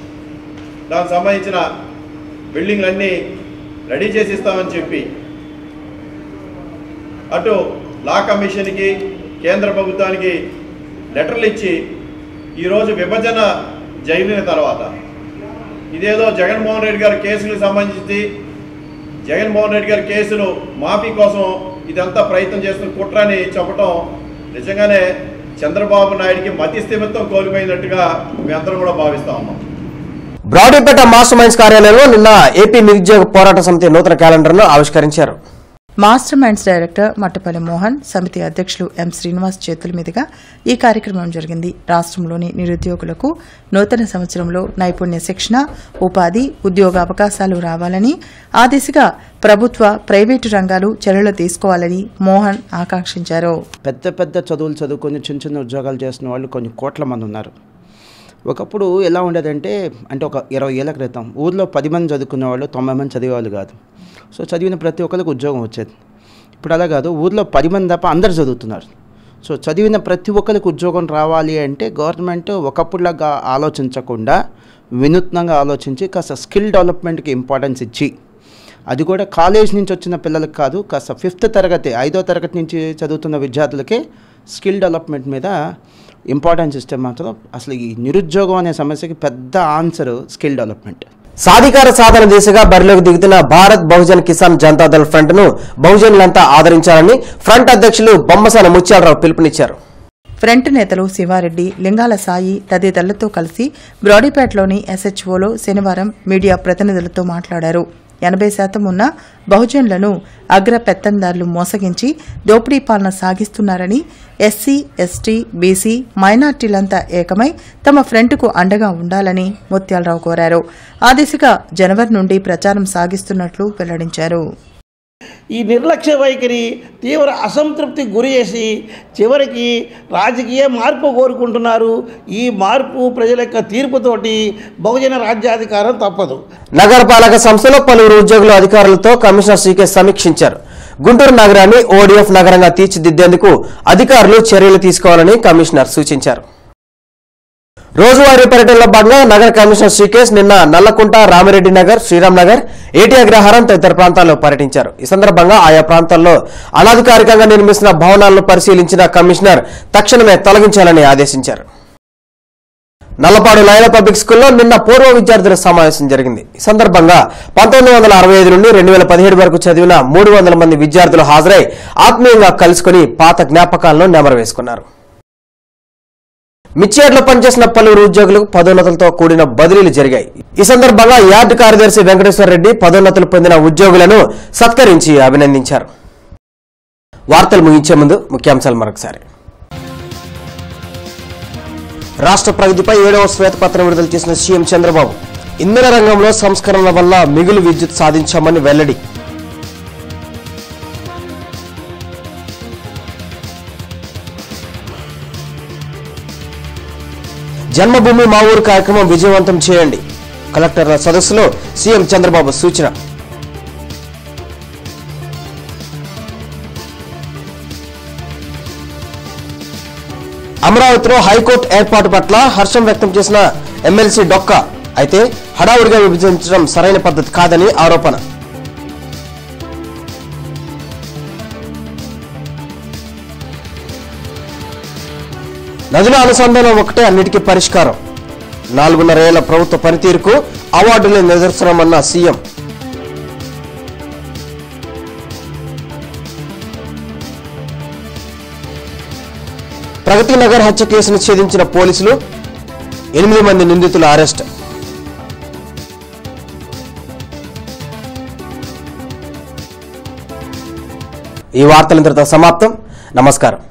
దానికి సంబంధించిన బిల్డింగ్లన్నీ రెడీ చేసి ఇస్తామని చెప్పి అటు లా కమిషన్కి కేంద్ర ప్రభుత్వానికి లెటర్లు ఇచ్చి ఈరోజు విభజన జరిగిన తర్వాత ఇదేదో జగన్మోహన్ రెడ్డి గారి కేసులకు సంబంధించి జగన్మోహన్ రెడ్డి గారి కేసులు మాఫీ కోసం ఇదంతా ప్రయత్నం చేస్తున్న కుట్ర అని చెప్పటం నిజంగానే చంద్రబాబు నాయుడికి మతి స్థిమిత్వం కోల్పోయినట్టుగా మేమందరం కూడా భావిస్తా ఉన్నాం బ్రాడీపేట మాస్టర్ మైండ్స్ కార్యాలయంలో నిన్న ఏపీ నిరుద్యోగ పోరాట సమితి నూతన క్యాలెండర్ను ఆవిష్కరించారు master minds director Mattapalli Mohan సమితి అధ్యక్షులు ఎం శ్రీనివాస్ చేతుల మీదుగా ఈ కార్యక్రమం జరిగింది రాష్ట్రంలోని నిరుద్యోగులకు నూతన సంవత్సరంలో నైపుణ్య శిక్షణ ఉపాధి ఉద్యోగ అవకాశాలు రావాలని ఆ దిశగా ప్రభుత్వ ప్రైవేటు రంగాలు చర్యలు తీసుకోవాలని మోహన్ ఆకాంక్షించారు పెద్ద పెద్ద చదువులు చదువుకొని చిన్న చిన్న ఉద్యోగాలు చేస్తున్న వాళ్ళు కొన్ని కోట్ల మంది ఉన్నారు ఒకప్పుడు ఎలా ఉండేదంటే అంటే ఒక ఇరవై ఏళ్ళ క్రితం ఊర్లో పది మంది చదువుకునే వాళ్ళు తొంభై మంది చదివేవాళ్ళు కాదు సో చదివిన ప్రతి ఒక్కరికి ఉద్యోగం వచ్చేది ఇప్పుడు అలా కాదు ఊర్లో పది మంది తప్ప అందరు చదువుతున్నారు సో చదివిన ప్రతి ఒక్కరికి ఉద్యోగం రావాలి అంటే గవర్నమెంట్ ఒకప్పుడులాగా ఆలోచించకుండా వినూత్నంగా ఆలోచించి కాస్త స్కిల్ డెవలప్మెంట్కి ఇంపార్టెన్స్ ఇచ్చి అది కూడా కాలేజ్ నుంచి వచ్చిన పిల్లలకు కాదు కాస్త ఫిఫ్త్ తరగతి ఐదో తరగతి నుంచి చదువుతున్న విద్యార్థులకే స్కిల్ డెవలప్మెంట్ మీద ఇంపార్టెన్స్ ఇస్తే మాత్రం అసలు ఈ నిరుద్యోగం అనే సమస్యకి పెద్ద ఆన్సర్ స్కిల్ డెవలప్మెంట్ సాధికార సాధన దిశగా బరిలోకి దిగుతున్న భారత్ బహుజన్ కిసాన్ జనతాదళ్ ఫ్రంట్ ను బహుజనులంతా ఆదరించాలని ఫ్రంట్ అధ్యక్షులు బొమ్మసాన ముత్యాలరావు పిలుపునిచ్చారు ఫ్రంట్ నేతలు శివారెడ్డి లింగాల సాయి తదితరులతో కలిసి బ్రాడీపేటలోని ఎస్హెచ్ఓలో శనివారం మీడియా ప్రతినిధులతో మాట్లాడారు ఎనభై శాతం ఉన్న బహుజనులను అగ్ర పెత్తందారులు మోసగించి దోపిడీ పాలన సాగిస్తున్నారని ఎస్సీ ఎస్టీ బీసీ మైనార్టీలంతా ఏకమై తమ ఫ్రంట్కు అండగా ఉండాలని ముత్యాలరావు కోరారు ఆ దిశగా జనవరి నుండి ప్రచారం సాగిస్తున్నట్లు వెల్లడించారు ఈ నిర్లక్ష్య వైఖరి తీవ్ర అసంతృప్తికి గురి చేసి చివరికి రాజకీయ మార్పు కోరుకుంటున్నారు ఈ మార్పు ప్రజల యొక్క తీర్పుతోటి బహుజన రాజ్యాధికారం తప్పదు నగరపాలక సంస్థలో పలువురు ఉద్యోగులు అధికారులతో కమిషనర్ సీకే సమీక్షించారు గుంటూరు నగరాన్ని ఓడిఎఫ్ నగరంగా తీర్చిదిద్దేందుకు అధికారులు చర్యలు తీసుకోవాలని కమిషనర్ సూచించారు రోజువారీ పర్యటనలో భాగంగా నగర కమిషనర్ శ్రీకేష్ నిన్న నల్లకుంట రామిరెడ్డి నగర్ శ్రీరామ్ నగర్ ఏటీ అగ్రహారం తదితర ప్రాంతాల్లో పర్యటించారు ఈ సందర్భంగా ఆయా ప్రాంతాల్లో అనధికారికంగా నిర్మిస్తున్న భవనాలను పరిశీలించిన కమిషనర్ తక్షణమే తొలగించాలని ఆదేశించారు నల్లపాడు లయల పబ్లిక్ స్కూల్లో నిన్న పూర్వ విద్యార్థుల సమావేశం జరిగింది ఈ సందర్భంగా పంతొమ్మిది వందల అరవై ఐదు నుండి రెండు వేల పదిహేడు వరకు చదివిన మూడు వందల మంది విద్యార్థులు హాజరై ఆత్మీయంగా కలుసుకుని పాత జ్ఞాపకాలను నెమరు వేసుకున్నారు మిర్చియాడ్లో పనిచేసిన పలువురు ఉద్యోగులకు పదోన్నతులతో కూడిన బదిలీలు జరిగాయి ఈ సందర్భంగా యార్డు కార్యదర్శి వెంకటేశ్వర రెడ్డి పదోన్నతులు పొందిన ఉద్యోగులను సత్కరించి అభినందించారు వార్తలు ముగించే ముందు ముఖ్యాంశాలు మరొకసారి రాష్ట్ర ప్రగతిపై ఏడవ శ్వేతపత్రం విడుదల చేసిన సీఎం చంద్రబాబు ఇంధన రంగంలో సంస్కరణల వల్ల మిగులు విద్యుత్ సాధించామని వెల్లడి జన్మభూమి మా ఊరు కార్యక్రమం విజయవంతం చేయండి కలెక్టర్ల సదస్సులో సీఎం చంద్రబాబు సూచన అమరావతిలో హైకోర్టు ఏర్పాటు పట్ల హర్షం వ్యక్తం చేసిన ఎమ్మెల్సీ డొక్క అయితే హడావుడిగా విభజించడం సరైన పద్ధతి కాదని ఆరోపణ నదుల అనుసంధానం ఒకటే అన్నిటికీ పరిష్కారం నాలుగున్నరేళ్ల ప్రభుత్వ పనితీరుకు అవార్డులే నిదర్శనమన్న సీఎం ప్రగతి నగర్ హత్య కేసును ఛేదించిన పోలీసులు ఎనిమిది మంది నిందితుల అరెస్ట్ ఈ వార్తలు ఇంతటితో సమాప్తం నమస్కారం